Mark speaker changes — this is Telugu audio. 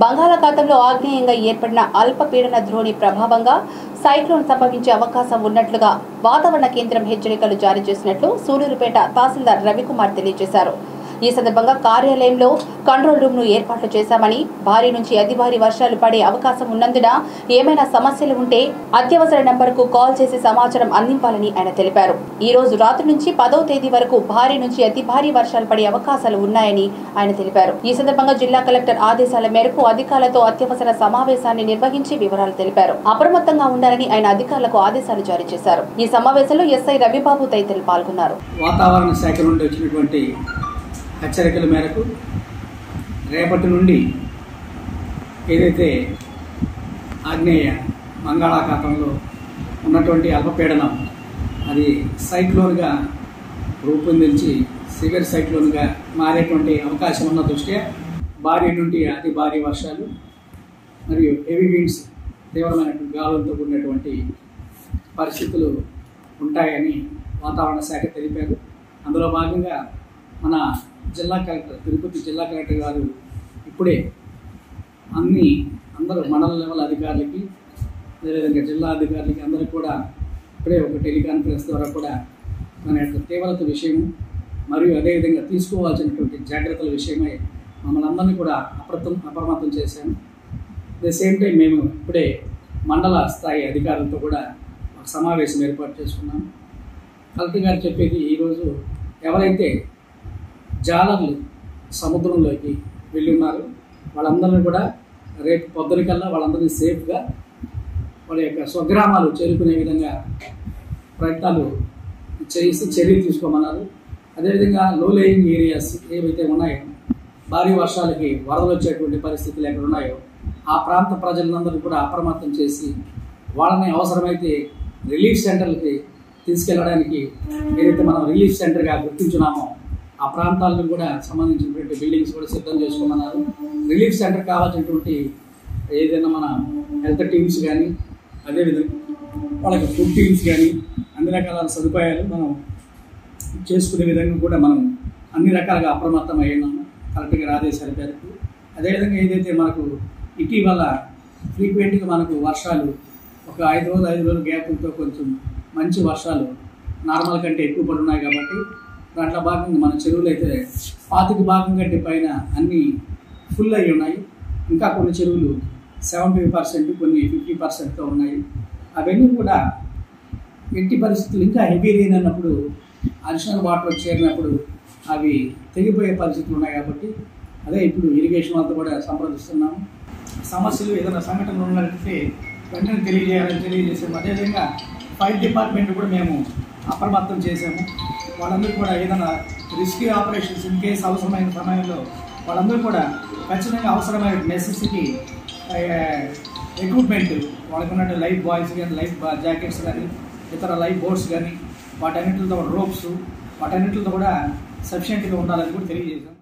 Speaker 1: బంగాళాఖాతంలో ఆగ్నేయంగా ఏర్పడిన అల్పపీడన ద్రోణి ప్రభావంగా సైక్లోన్ సంభవించే అవకాశం ఉన్నట్లుగా వాతావరణ కేంద్రం హెచ్చరికలు జారీ చేసినట్లు సూలూరుపేట తహసీల్దార్ రవికుమార్ తెలియజేశారు ఈ సందర్భంగా కార్యాలయంలో కంట్రోల్ రూమ్ ను ఏర్పాటు చేశామని భారీ నుంచి అతి భారీ వర్షాలు పడే అవకాశం ఉన్నందున ఏమైనా సమస్యలు ఉంటే అత్యవసర నంబర్కు కాల్ చేసి సమాచారం అందింపాలని ఆయన తెలిపారు ఈ రోజు రాత్రి నుంచి పదవ తేదీ వరకు భారీ నుంచి అతి భారీ వర్షాలు పడే అవకాశాలు ఉన్నాయని ఆయన తెలిపారు ఈ సందర్భంగా జిల్లా కలెక్టర్ ఆదేశాల మేరకు అధికారులతో అత్యవసర సమావేశాన్ని నిర్వహించి వివరాలు తెలిపారు అప్రమత్తంగా ఉండాలని ఆయన అధికారులకు ఆదేశాలు జారీ చేశారు ఈ సమావేశంలో ఎస్ఐ రవిబాబు తదితరులు పాల్గొన్నారు
Speaker 2: వాతావరణ శాఖ నుండి వచ్చినటువంటి హెచ్చరికల మేరకు రేపటి నుండి ఏదైతే ఆగ్నేయ బంగాళాఖాతంలో ఉన్నటువంటి అల్పపీడనం అది సైక్లోన్గా రూపొందించి సివియర్ సైక్లోన్గా మారేటువంటి అవకాశం ఉన్న దృష్ట్యా భారీ నుండి అతి భారీ వర్షాలు మరియు హెవీ విండ్స్ తీవ్రమైనటువంటి గాలులతో కూడినటువంటి పరిస్థితులు ఉంటాయని వాతావరణ శాఖ తెలిపారు అందులో భాగంగా మన జిల్లా కలెక్టర్ తిరుపతి జిల్లా కలెక్టర్ గారు ఇప్పుడే అన్ని అందరూ మండల లెవెల్ అధికారులకి అదేవిధంగా జిల్లా అధికారులకి అందరికీ కూడా ఇప్పుడే ఒక టెలికాన్ఫరెన్స్ ద్వారా కూడా మన యొక్క తీవ్రత విషయం మరియు అదేవిధంగా తీసుకోవాల్సినటువంటి జాగ్రత్తల విషయమై మమ్మల్ని అందరినీ కూడా అప్రతం అప్రమత్తం చేశాము అట్ ద సేమ్ టైం మేము ఇప్పుడే మండల స్థాయి అధికారులతో కూడా ఒక సమావేశం ఏర్పాటు చేసుకున్నాము కలెక్టర్ గారు చెప్పేది ఈరోజు ఎవరైతే జాలర్లు సముద్రంలోకి వెళ్ళి ఉన్నారు వాళ్ళందరినీ కూడా రేపు పొద్దునకల్లా వాళ్ళందరినీ సేఫ్గా వాళ్ళ యొక్క స్వగ్రామాలు చేరుకునే విధంగా ప్రయత్నాలు చేసి చర్యలు తీసుకోమన్నారు అదేవిధంగా లో లేయింగ్ ఏరియాస్ ఏవైతే ఉన్నాయో భారీ వర్షాలకి వరదలు వచ్చేటువంటి పరిస్థితులు ఎక్కడ ఉన్నాయో ఆ ప్రాంత ప్రజలందరూ కూడా అప్రమత్తం చేసి వాళ్ళని అవసరమైతే రిలీఫ్ సెంటర్లకి తీసుకెళ్ళడానికి ఏదైతే మనం రిలీఫ్ సెంటర్గా గుర్తించున్నామో ఆ ప్రాంతాలను కూడా సంబంధించినటువంటి బిల్డింగ్స్ కూడా సిద్ధం చేసుకోమన్నారు రిలీఫ్ సెంటర్ కావాల్సినటువంటి ఏదైనా మన హెల్త్ టీమ్స్ కానీ అదేవిధంగా వాళ్ళకి ఫుడ్ టీమ్స్ కానీ అన్ని రకాల సదుపాయాలు మనం చేసుకునే విధంగా కూడా మనం అన్ని రకాలుగా అప్రమత్తం అయ్యాము కరెక్ట్ గారి ఆదేశాల మేరకు అదేవిధంగా ఏదైతే మనకు ఇటీవల ఫ్రీక్వెంట్గా మనకు వర్షాలు ఒక ఐదు రోజులు ఐదు రోజుల గ్యాప్తో కొంచెం మంచి వర్షాలు నార్మల్ కంటే ఎక్కువ పడున్నాయి కాబట్టి దాంట్లో భాగంగా మన చెరువులు అయితే పాతిక భాగం కంటే పైన అన్నీ ఫుల్ అయి ఉన్నాయి ఇంకా కొన్ని చెరువులు సెవెంటీ పర్సెంట్ కొన్ని ఫిఫ్టీ పర్సెంట్తో ఉన్నాయి అవన్నీ కూడా ఎట్టి పరిస్థితులు ఇంకా హెవీ రెయిన్ అన్నప్పుడు అడిషనల్ వాటర్ చేరినప్పుడు అవి తెగిపోయే పరిస్థితులు ఉన్నాయి కాబట్టి అదే ఇప్పుడు ఇరిగేషన్ వాళ్ళతో కూడా సంప్రదిస్తున్నాము సమస్యలు ఏదైనా సంఘటనలు ఉన్నట్లయితే వెంటనే తెలియజేయాలని తెలియజేసాము అదేవిధంగా ఫైర్ డిపార్ట్మెంట్ కూడా మేము అప్రమత్తం చేసాము వాళ్ళందరూ కూడా ఏదైనా రిస్కీ ఆపరేషన్స్ ఇన్ కేసు అవసరమైన సమయంలో వాళ్ళందరూ కూడా ఖచ్చితంగా అవసరమైన నెసెసిటీ ఎక్విప్మెంట్ వాళ్ళకు ఉన్నట్టు లైఫ్ బాయ్స్ కానీ లైఫ్ జాకెట్స్ కానీ ఇతర లైఫ్ బోట్స్ కానీ వాటన్నిటితో రోప్స్ వాటన్నిటితో కూడా సఫిషియెంట్గా ఉండాలని కూడా తెలియజేశాం